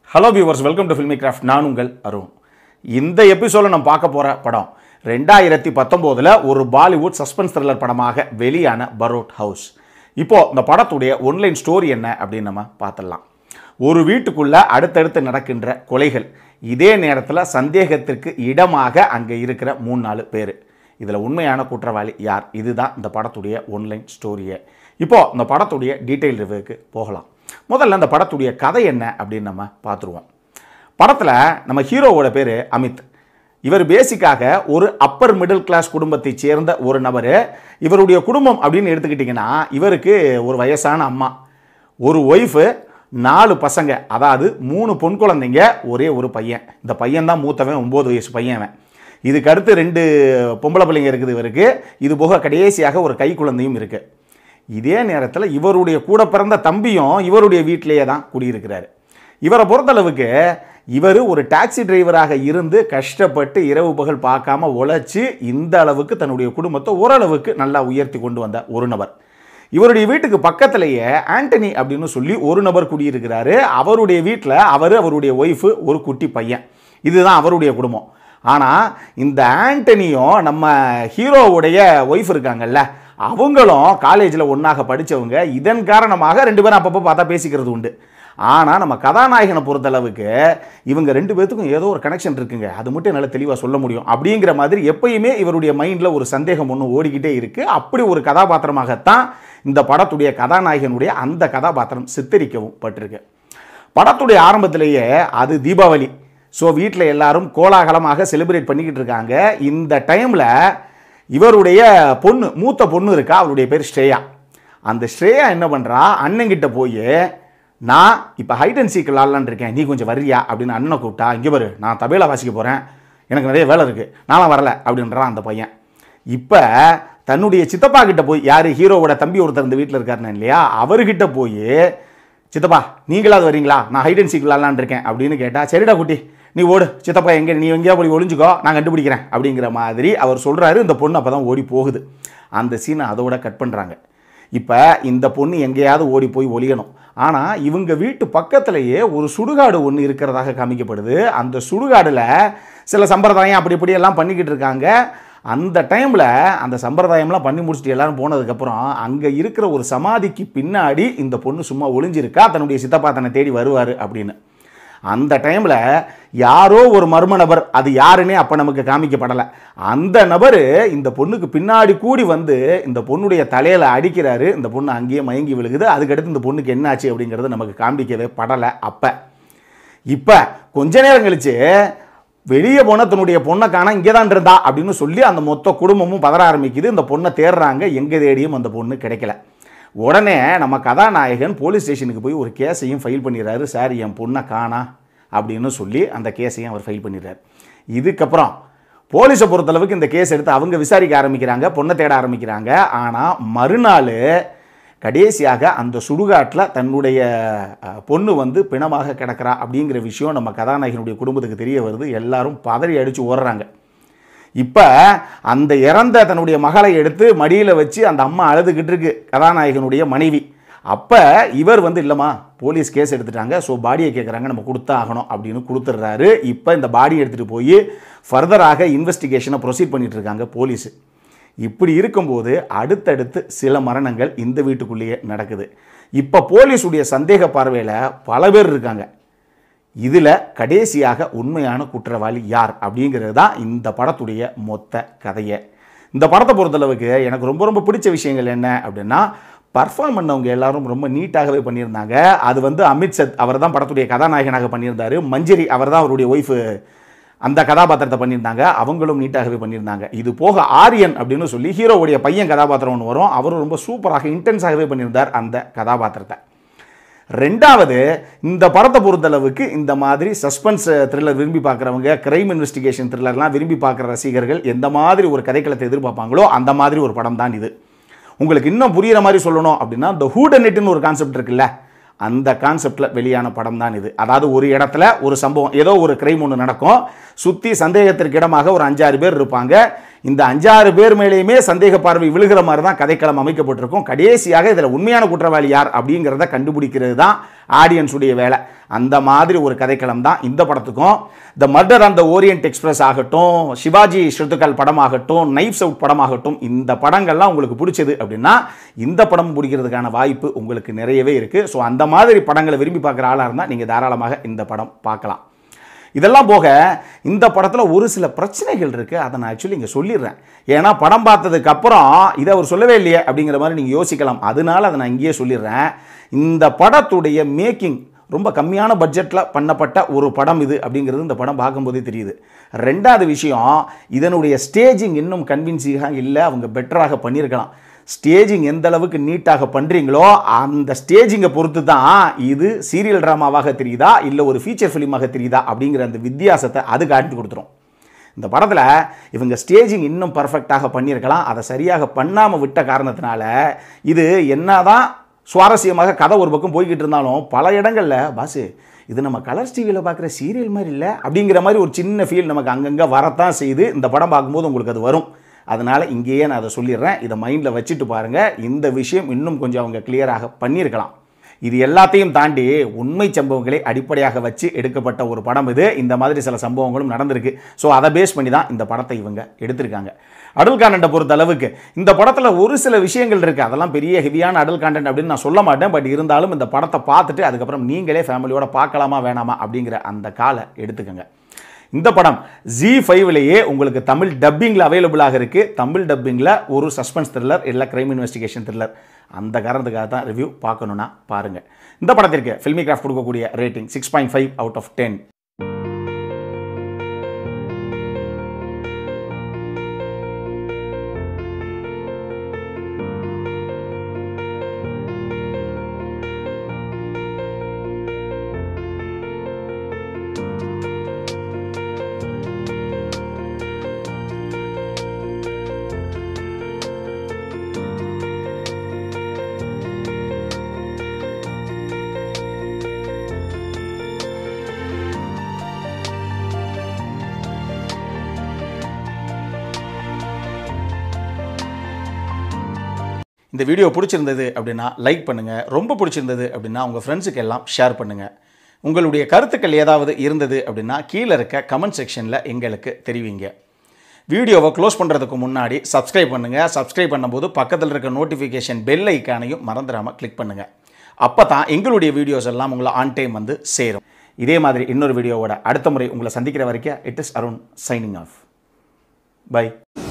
hello viewers welcome to Filmy Craft நான் உங்கள் அருண் இந்த எபிசோடில் நம்ம பார்க்க போகிற படம் ரெண்டாயிரத்தி பத்தொம்போதில் ஒரு பாலிவுட் சஸ்பென்ஸ் த்ரில்லர் படமாக வெளியான பரோட் ஹவுஸ் இப்போ இந்த படத்துடைய ஒன்லைன் ஸ்டோரி என்ன அப்படின்னு நம்ம பார்த்துடலாம் ஒரு வீட்டுக்குள்ள அடுத்தடுத்து நடக்கின்ற கொலைகள் இதே நேரத்தில் சந்தேகத்திற்கு இடமாக அங்கே இருக்கிற மூணு நாலு பேர் இதில் உண்மையான குற்றவாளி யார் இதுதான் இந்த படத்துடைய ஒன்லைன் ஸ்டோரியே இப்போ இந்த படத்துடைய டீட்டெயில் ரிவ்யூக்கு போகலாம் முதல்ல இந்த படத்துடைய கதை என்ன அப்படின்னு நம்ம பார்த்துருவோம் படத்தில் நம்ம ஹீரோவோட பேர் அமித் இவர் பேசிக்காக ஒரு அப்பர் மிடில் கிளாஸ் குடும்பத்தைச் சேர்ந்த ஒரு நபர் இவருடைய குடும்பம் அப்படின்னு எடுத்துக்கிட்டிங்கன்னா இவருக்கு ஒரு வயசான அம்மா ஒரு ஒய்ஃபு நாலு பசங்க அதாவது மூணு பொன் குழந்தைங்க ஒரே ஒரு பையன் இந்த பையன் தான் மூத்தவன் ஒம்பது வயசு பையன் அவன் இதுக்கு அடுத்து ரெண்டு பொம்பளை பிள்ளைங்க இருக்குது இவருக்கு இது போக கடைசியாக ஒரு கை குழந்தையும் இருக்குது இதே நேரத்தில் இவருடைய கூட பிறந்த தம்பியும் இவருடைய வீட்டிலேயே தான் குடியிருக்கிறாரு இவரை பொறுத்தளவுக்கு இவர் ஒரு டாக்ஸி டிரைவராக இருந்து கஷ்டப்பட்டு இரவு பகல் பார்க்காம உழைச்சி இந்த அளவுக்கு தன்னுடைய குடும்பத்தை ஓரளவுக்கு நல்லா உயர்த்தி கொண்டு வந்த ஒரு நபர் இவருடைய வீட்டுக்கு பக்கத்திலேயே ஆண்டனி அப்படின்னு சொல்லி ஒரு நபர் குடியிருக்கிறாரு அவருடைய வீட்டில் அவர் அவருடைய ஒய்ஃபு ஒரு குட்டி பையன் இதுதான் அவருடைய குடும்பம் ஆனால் இந்த ஆண்டனியும் நம்ம ஹீரோவுடைய ஒய்ஃப் இருக்காங்கல்ல அவங்களும் காலேஜில் ஒன்றாக படித்தவங்க இதன் காரணமாக ரெண்டு பேரும் அப்பப்போ பார்த்தா பேசிக்கிறது உண்டு ஆனால் நம்ம கதாநாயகனை பொறுத்தளவுக்கு இவங்க ரெண்டு பேர்த்துக்கும் ஏதோ ஒரு கனெக்ஷன் இருக்குங்க அது மட்டும் என்னால் தெளிவாக சொல்ல முடியும் அப்படிங்கிற மாதிரி எப்பயுமே இவருடைய மைண்டில் ஒரு சந்தேகம் ஒன்று ஓடிக்கிட்டே இருக்குது அப்படி ஒரு கதாபாத்திரமாகத்தான் இந்த படத்துடைய கதாநாயகனுடைய அந்த கதாபாத்திரம் சித்தரிக்கவும் பட்டிருக்கு படத்துடைய ஆரம்பத்திலேயே அது தீபாவளி ஸோ வீட்டில் எல்லாரும் கோலாகலமாக செலிப்ரேட் பண்ணிக்கிட்டு இருக்காங்க இந்த டைமில் இவருடைய பொண்ணு மூத்த பொண்ணு இருக்கா அவருடைய பேர் ஸ்ரேயா அந்த ஸ்ரேயா என்ன பண்ணுறா அண்ணங்கிட்ட போய் நான் இப்போ ஹைட் அண்ட் சீக் விளாட்லான் இருக்கேன் நீ கொஞ்சம் வர்றியா அப்படின்னு அண்ணனை கூப்பிட்டா இங்கே பாரு நான் தபேலா வாசிக்க போகிறேன் எனக்கு நிறைய வேலை இருக்குது நானும் வரல அப்படின்றான் அந்த பையன் இப்போ தன்னுடைய சித்தப்பா கிட்ட போய் யார் ஹீரோவோட தம்பி ஒருத்தர் இந்த வீட்டில் இருக்காருன்னு இல்லையா அவர்கிட்ட போய் சித்தப்பா நீங்களாவது வரீங்களா நான் ஹைட் அண்ட் சீக் விளாட்லான் இருக்கேன் அப்படின்னு கேட்டால் சரிடா குட்டி நீ ஓடு சித்தப்பா எங்கே நீ எங்கேயா போய் ஒளிஞ்சுக்கோ நான் கண்டுபிடிக்கிறேன் அப்படிங்கிற மாதிரி அவர் சொல்கிறாரு இந்த பொண்ணு அப்போ தான் ஓடி போகுது அந்த சீனை அதோட கட் பண்ணுறாங்க இப்போ இந்த பொண்ணு எங்கேயாவது ஓடி போய் ஒளியணும் ஆனால் இவங்க வீட்டு பக்கத்திலேயே ஒரு சுடுகாடு ஒன்று இருக்கிறதாக காமிக்கப்படுது அந்த சுடுகாடில் சில சம்பிரதாயம் அப்படி இப்படி எல்லாம் பண்ணிக்கிட்டு இருக்காங்க அந்த டைமில் அந்த சம்பிரதாயம்லாம் பண்ணி முடிச்சுட்டு எல்லாரும் போனதுக்கப்புறம் அங்கே இருக்கிற ஒரு சமாதிக்கு பின்னாடி இந்த பொண்ணு சும்மா ஒளிஞ்சிருக்கா தன்னுடைய சித்தப்பா தன்னை தேடி வருவார் அப்படின்னு அந்த டைமில் யாரோ ஒரு மர்ம நபர் அது யாருன்னே அப்போ நமக்கு காமிக்கப்படலை அந்த நபர் இந்த பொண்ணுக்கு பின்னாடி கூடி வந்து இந்த பொண்ணுடைய தலையில் அடிக்கிறாரு இந்த பொண்ணு அங்கேயே மயங்கி விழுகுது அதுக்கடுத்து இந்த பொண்ணுக்கு என்னாச்சு அப்படிங்கிறது நமக்கு காமிக்கவே படலை அப்போ இப்போ கொஞ்ச நேரம் கழிச்சு வெளியே போன தன்னுடைய பொண்ணை காண இங்கே தான் இருந்தா அப்படின்னு சொல்லி அந்த மொத்த குடும்பமும் பதற ஆரம்பிக்குது இந்த பொண்ணை தேடுறாங்க எங்கே தேடியும் அந்த பொண்ணு கிடைக்கல உடனே நம்ம கதாநாயகன் போலீஸ் ஸ்டேஷனுக்கு போய் ஒரு கேஸையும் ஃபைல் பண்ணிடுறாரு சார் என் பொண்ணை காணா அப்படின்னு சொல்லி அந்த கேஸையும் அவர் ஃபைல் பண்ணிடுறாரு இதுக்கப்புறம் போலீஸை பொறுத்தளவுக்கு இந்த கேஸ் எடுத்து அவங்க விசாரிக்க ஆரம்பிக்கிறாங்க பொண்ணை தேட ஆரம்பிக்கிறாங்க ஆனால் மறுநாள் கடைசியாக அந்த சுடுகாட்டில் தன்னுடைய அஹ், பொண்ணு வந்து பிணமாக கிடக்கிறா அப்படிங்கிற விஷயம் நம்ம கதாநாயகனுடைய குடும்பத்துக்கு தெரிய வருது எல்லாரும் பதறி அடித்து ஓடுறாங்க இப்போ அந்த இறந்த தன்னுடைய மகளை எடுத்து மடியில் வச்சு அந்த அம்மா அழுதுகிட்டு இருக்கு கதாநாயகனுடைய மனைவி அப்போ இவர் வந்து இல்லைம்மா போலீஸ் கேஸ் எடுத்துட்டாங்க ஸோ பாடியை கேட்குறாங்க நம்ம கொடுத்தா ஆகணும் அப்படின்னு கொடுத்துட்றாரு இப்போ இந்த பாடி எடுத்துகிட்டு போய் ஃபர்தராக இன்வெஸ்டிகேஷனை ப்ரொசீட் பண்ணிட்டு இருக்காங்க போலீஸு இப்படி இருக்கும்போது அடுத்தடுத்து சில மரணங்கள் இந்த வீட்டுக்குள்ளேயே நடக்குது இப்போ போலீஸுடைய சந்தேக பார்வையில் பல பேர் இருக்காங்க இதில் கடைசியாக உண்மையான குற்றவாளி யார் அப்படிங்கிறது தான் இந்த படத்துடைய மொத்த கதையை இந்த படத்தை பொறுத்தளவுக்கு எனக்கு ரொம்ப ரொம்ப பிடிச்ச விஷயங்கள் என்ன அப்படின்னா பர்ஃபார்ம் பண்ணவங்க எல்லாரும் ரொம்ப நீட்டாகவே பண்ணியிருந்தாங்க அது வந்து அமித் சத் அவர் தான் படத்துடைய கதாநாயகனாக பண்ணியிருந்தாரு மஞ்சரி அவர் தான் அவருடைய ஒய்ஃபு அந்த கதாபாத்திரத்தை பண்ணியிருந்தாங்க அவங்களும் நீட்டாகவே பண்ணியிருந்தாங்க இது போக ஆரியன் அப்படின்னு சொல்லி ஹீரோவுடைய பையன் கதாபாத்திரம் ஒன்று வரும் அவரும் ரொம்ப சூப்பராக இன்டென்ஸாகவே பண்ணியிருந்தார் அந்த கதாபாத்திரத்தை ரெண்டாவது இந்த படத்தை பொறுத்தளவுக்கு இந்த மாதிரி சஸ்பென்ஸ் த்ரில்லர் விரும்பி பார்க்குறவங்க கிரைம் இன்வெஸ்டிகேஷன் த்ரில்லர்லாம் விரும்பி பார்க்குற ரசிகர்கள் எந்த மாதிரி ஒரு கதைக்களத்தை எதிர்பார்ப்பாங்களோ அந்த மாதிரி ஒரு படம் தான் இது உங்களுக்கு இன்னும் புரியிற மாதிரி சொல்லணும் அப்படின்னா இந்த ஹூடனெட்டுன்னு ஒரு கான்செப்ட் இருக்குல்ல அந்த கான்செப்டில் வெளியான படம் தான் இது அதாவது ஒரு இடத்துல ஒரு சம்பவம் ஏதோ ஒரு கிரைம் ஒன்று நடக்கும் சுற்றி சந்தேகத்திற்கு இடமாக ஒரு அஞ்சாறு பேர் இருப்பாங்க இந்த அஞ்சாறு பேர் மேலேயுமே சந்தேக பார்வை விழுகிற மாதிரி தான் கதைக்களம் அமைக்கப்பட்டிருக்கும் கடைசியாக இதில் உண்மையான குற்றவாளி யார் அப்படிங்கிறத கண்டுபிடிக்கிறது தான் ஆடியன்ஸுடைய வேலை அந்த மாதிரி ஒரு கதைக்களம் தான் இந்த படத்துக்கும் the Murder on the Orient Express ஆகட்டும் சிவாஜி ஸ்ருத்துக்கள் படமாகட்டும் நைஃப்ஸ் அவுட் படமாகட்டும் இந்த படங்கள்லாம் உங்களுக்கு பிடிச்சது அப்படின்னா இந்த படம் பிடிக்கிறதுக்கான வாய்ப்பு உங்களுக்கு நிறையவே இருக்குது ஸோ அந்த மாதிரி படங்களை விரும்பி பார்க்குற ஆளாக இருந்தால் நீங்கள் தாராளமாக இந்த படம் பார்க்கலாம் இதெல்லாம் போக இந்த படத்தில் ஒரு சில பிரச்சனைகள் இருக்குது அதை நான் ஆக்சுவலி இங்கே சொல்லிடுறேன் ஏன்னா படம் பார்த்ததுக்கு அப்புறம் இதை அவர் சொல்லவே இல்லையே அப்படிங்கிற மாதிரி நீங்கள் யோசிக்கலாம் அதனால அதை நான் இங்கேயே சொல்லிடுறேன் இந்த படத்துடைய மேக்கிங் ரொம்ப கம்மியான பட்ஜெட்டில் பண்ணப்பட்ட ஒரு படம் இது அப்படிங்கிறது இந்த படம் பார்க்கும்போதே தெரியுது ரெண்டாவது விஷயம் இதனுடைய ஸ்டேஜிங் இன்னும் கன்வின்சிங்காக இல்லை அவங்க பெட்டராக பண்ணியிருக்கலாம் ஸ்டேஜிங் எந்த அளவுக்கு நீட்டாக பண்ணுறீங்களோ அந்த ஸ்டேஜிங்கை பொறுத்து தான் இது சீரியல் ட்ராமாவாக தெரியுதா இல்லை ஒரு ஃபீச்சர் ஃபிலிமாக தெரியுதா அப்படிங்கிற அந்த வித்தியாசத்தை அது காட்டி கொடுத்துரும் இந்த படத்தில் இவங்க ஸ்டேஜிங் இன்னும் பர்ஃபெக்டாக பண்ணியிருக்கலாம் அதை சரியாக பண்ணாமல் விட்ட காரணத்தினால இது என்னதான் சுவாரஸ்யமாக கதை ஒரு பக்கம் போய்கிட்டு இருந்தாலும் பல இடங்களில் பாசு இது நம்ம கலர்ஸ் டிவியில் பார்க்குற சீரியல் மாதிரி இல்லை அப்படிங்கிற மாதிரி ஒரு சின்ன ஃபீல் நமக்கு அங்கங்கே வரத்தான் செய்து இந்த படம் பார்க்கும்போது உங்களுக்கு அது வரும் அதனால் இங்கேயே நான் அதை சொல்லிடுறேன் இதை மைண்டில் வச்சுட்டு பாருங்கள் இந்த விஷயம் இன்னும் கொஞ்சம் அவங்க கிளியராக பண்ணியிருக்கலாம் இது எல்லாத்தையும் தாண்டி உண்மை சம்பவங்களை அடிப்படையாக வச்சு எடுக்கப்பட்ட ஒரு படம் இது இந்த மாதிரி சில சம்பவங்களும் நடந்திருக்கு ஸோ அதை பேஸ் பண்ணி தான் இந்த படத்தை இவங்க எடுத்திருக்காங்க அடல் காண்டை பொறுத்த அளவுக்கு இந்த படத்தில் ஒரு சில விஷயங்கள் இருக்குது அதெல்லாம் பெரிய ஹெவியான அடல் காண்டன்ட் அப்படின்னு நான் சொல்ல மாட்டேன் பட் இருந்தாலும் இந்த படத்தை பார்த்துட்டு அதுக்கப்புறம் நீங்களே ஃபேமிலியோட பார்க்கலாமா வேணாமா அப்படிங்கிற அந்த காலை எடுத்துக்கோங்க இந்த படம் ஜி ஃபைவ்லேயே உங்களுக்கு தமிழ் டப்பிங்கில் அவைலபிளாக இருக்குது தமிழ் டப்பிங்கில் ஒரு சஸ்பென்ஸ் த்ரில்லர் இல்லை கிரைம் இன்வெஸ்டிகேஷன் த்ரில்லர் அந்த காரணத்துக்காக தான் ரிவ்யூ பார்க்கணுன்னா பாருங்கள் இந்த படத்திற்கு ஃபில்மி கிராஃப்ட் கொடுக்கக்கூடிய rating six point five out of ten இந்த வீடியோ பிடிச்சிருந்தது அப்படின்னா லைக் பண்ணுங்கள் ரொம்ப பிடிச்சிருந்தது அப்படின்னா உங்கள் ஃப்ரெண்ட்ஸுக்கு எல்லாம் ஷேர் பண்ணுங்கள் உங்களுடைய கருத்துக்கள் ஏதாவது இருந்தது அப்படின்னா கீழே இருக்க கமெண்ட் செக்ஷனில் எங்களுக்கு தெரிவிங்க வீடியோவை க்ளோஸ் பண்ணுறதுக்கு முன்னாடி சப்ஸ்கிரைப் பண்ணுங்கள் சப்ஸ்கிரைப் பண்ணும்போது பக்கத்தில் இருக்க நோட்டிஃபிகேஷன் பெல் ஐக்கானையும் மறந்துடாமல் கிளிக் பண்ணுங்கள் அப்போ தான் எங்களுடைய வீடியோஸ் எல்லாம் உங்களை ஆன் டைம் வந்து சேரும் இதே மாதிரி இன்னொரு வீடியோவோட அடுத்த முறை உங்களை சந்திக்கிற வரைக்கும் it is Arun signing off by